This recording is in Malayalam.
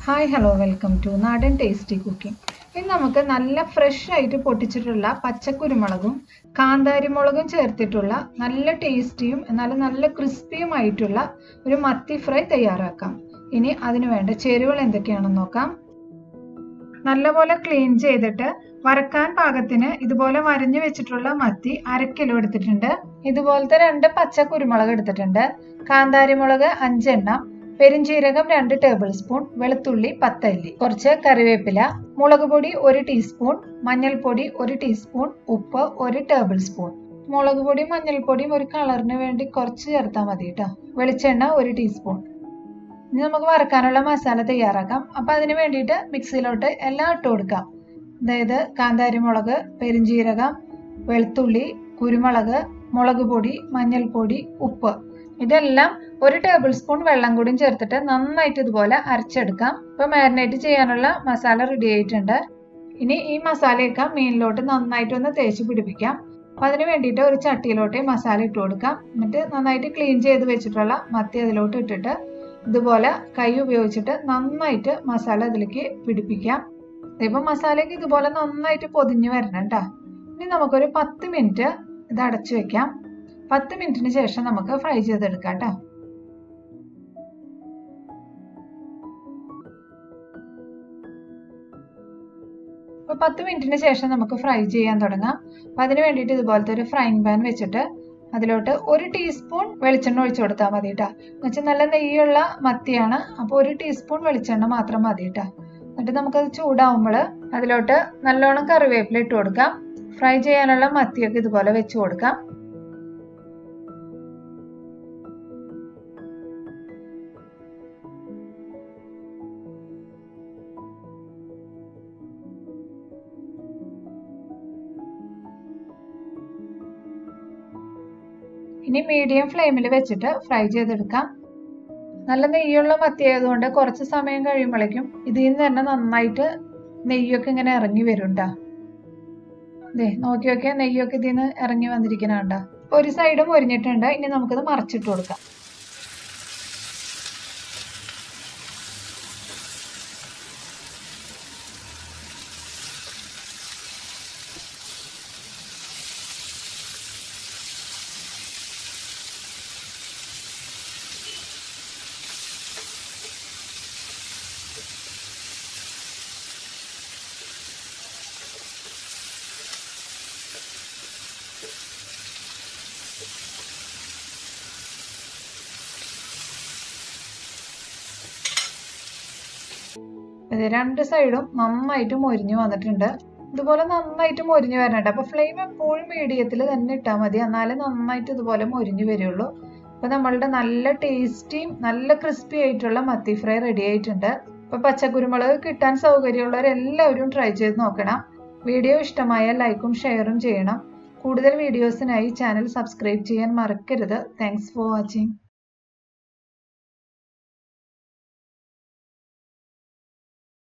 ഹായ് ഹലോ വെൽക്കം ടു നാടൻ ടേസ്റ്റി കുക്കിംഗ് ഇന്ന് നമുക്ക് നല്ല ഫ്രഷ് ആയിട്ട് പൊട്ടിച്ചിട്ടുള്ള പച്ചക്കുരുമുളകും കാന്താരിമുളകും ചേർത്തിട്ടുള്ള നല്ല ടേസ്റ്റിയും എന്നാലും നല്ല ക്രിസ്പിയുമായിട്ടുള്ള ഒരു മത്തി ഫ്രൈ തയ്യാറാക്കാം ഇനി അതിനു വേണ്ട ചേരുവകൾ എന്തൊക്കെയാണെന്ന് നോക്കാം നല്ലപോലെ ക്ലീൻ ചെയ്തിട്ട് വറക്കാൻ പാകത്തിന് ഇതുപോലെ വരഞ്ഞു വെച്ചിട്ടുള്ള മത്തി അര കിലോ എടുത്തിട്ടുണ്ട് ഇതുപോലത്തെ രണ്ട് പച്ച കുരുമുളക് എടുത്തിട്ടുണ്ട് കാന്താരിമുളക് അഞ്ചെണ്ണം പെരിഞ്ചീരകം രണ്ട് ടേബിൾ സ്പൂൺ വെളുത്തുള്ളി പത്തല്ലി കുറച്ച് കറിവേപ്പില മുളക് പൊടി ഒരു ടീസ്പൂൺ മഞ്ഞൾപ്പൊടി ഒരു ടീസ്പൂൺ ഉപ്പ് ഒരു ടേബിൾ സ്പൂൺ മുളക് പൊടിയും മഞ്ഞൾപ്പൊടിയും ഒരു കളറിന് വേണ്ടി കുറച്ച് ചേർത്താൽ മതി കേട്ടോ വെളിച്ചെണ്ണ ഒരു ടീസ്പൂൺ ഇനി നമുക്ക് വറക്കാനുള്ള മസാല തയ്യാറാക്കാം അപ്പൊ അതിന് വേണ്ടിയിട്ട് മിക്സിയിലോട്ട് എല്ലാം ഇട്ട് കൊടുക്കാം അതായത് കാന്താരിമുളക് പെരിഞ്ചീരകം വെളുത്തുള്ളി കുരുമുളക് മുളക് പൊടി മഞ്ഞൾപ്പൊടി ഉപ്പ് ഇതെല്ലാം ഒരു ടേബിൾ സ്പൂൺ വെള്ളം കൂടിയും ചേർത്തിട്ട് നന്നായിട്ട് ഇതുപോലെ അരച്ചെടുക്കാം ഇപ്പൊ മാരിനേറ്റ് ചെയ്യാനുള്ള മസാല റെഡി ആയിട്ടുണ്ട് ഇനി ഈ മസാലയൊക്കെ മീനിലോട്ട് നന്നായിട്ട് ഒന്ന് തേച്ച് പിടിപ്പിക്കാം അപ്പൊ അതിന് വേണ്ടിയിട്ട് ഒരു ചട്ടിയിലോട്ട് മസാല ഇട്ട് കൊടുക്കാം എന്നിട്ട് നന്നായിട്ട് ക്ലീൻ ചെയ്ത് വെച്ചിട്ടുള്ള മത്തി അതിലോട്ട് ഇട്ടിട്ട് ഇതുപോലെ കൈ ഉപയോഗിച്ചിട്ട് നന്നായിട്ട് മസാല അതിലേക്ക് പിടിപ്പിക്കാം ഇപ്പൊ മസാലയ്ക്ക് ഇതുപോലെ നന്നായിട്ട് പൊതിഞ്ഞു വരണം കേട്ടോ ഇനി നമുക്കൊരു പത്ത് മിനിറ്റ് ഇത് അടച്ചു വെക്കാം പത്ത് മിനിറ്റിന് ശേഷം നമുക്ക് ഫ്രൈ ചെയ്തെടുക്കാം കേട്ടോ അപ്പൊ പത്ത് മിനിറ്റിന് ശേഷം നമുക്ക് ഫ്രൈ ചെയ്യാൻ തുടങ്ങാം അപ്പൊ അതിന് വേണ്ടിയിട്ട് ഇതുപോലത്തെ ഒരു ഫ്രൈങ് പാൻ വെച്ചിട്ട് അതിലോട്ട് ഒരു ടീസ്പൂൺ വെളിച്ചെണ്ണ ഒഴിച്ചു കൊടുത്താൽ മതി കേട്ടോ എന്നുവെച്ചാൽ നല്ല നെയ്യുള്ള മത്തിയാണ് അപ്പോൾ ഒരു ടീസ്പൂൺ വെളിച്ചെണ്ണ മാത്രം മതി കേട്ടോ എന്നിട്ട് നമുക്കത് ചൂടാവുമ്പോൾ അതിലോട്ട് നല്ലോണം കറിവേപ്പില ഇട്ട് കൊടുക്കാം ഫ്രൈ ചെയ്യാനുള്ള മത്തിയൊക്കെ ഇതുപോലെ വെച്ച് കൊടുക്കാം ഇനി മീഡിയം ഫ്ലെയിമിൽ വെച്ചിട്ട് ഫ്രൈ ചെയ്തെടുക്കാം നല്ല നെയ്യുള്ള മത്തി ആയതുകൊണ്ട് കുറച്ച് സമയം കഴിയുമ്പോഴേക്കും ഇതിൽ നിന്ന് തന്നെ നന്നായിട്ട് നെയ്യൊക്കെ ഇങ്ങനെ ഇറങ്ങി വരുണ്ടാ ദേ നോക്കി നോക്കിയാൽ നെയ്യൊക്കെ ഇതിൽ നിന്ന് ഇറങ്ങി വന്നിരിക്കണുണ്ട ഒരു സൈഡ് മൊരിഞ്ഞിട്ടുണ്ട് ഇനി നമുക്കിത് മറിച്ചിട്ട് കൊടുക്കാം ഇത് രണ്ട് സൈഡും നന്നായിട്ട് മൊരിഞ്ഞു വന്നിട്ടുണ്ട് ഇതുപോലെ നന്നായിട്ട് മൊരിഞ്ഞു വരണുണ്ട് അപ്പൊ ഫ്ലെയിം എപ്പോഴും മീഡിയത്തിൽ തന്നെ ഇട്ടാൽ മതി എന്നാലേ നന്നായിട്ട് ഇതുപോലെ മൊരിഞ്ഞു വരുള്ളൂ അപ്പൊ നമ്മളുടെ നല്ല ടേസ്റ്റിയും നല്ല ക്രിസ്പി ആയിട്ടുള്ള മത്തി ഫ്രൈ റെഡി ആയിട്ടുണ്ട് ഇപ്പൊ പച്ചക്കുരുമുളക് കിട്ടാൻ സൗകര്യമുള്ളവരെല്ലാവരും ട്രൈ ചെയ്ത് നോക്കണം വീഡിയോ ഇഷ്ടമായാൽ ലൈക്കും ഷെയറും ചെയ്യണം കൂടുതൽ വീഡിയോസിനായി ചാനൽ സബ്സ്ക്രൈബ് ചെയ്യാൻ മറക്കരുത് താങ്ക്സ് ഫോർ വാച്ചിങ്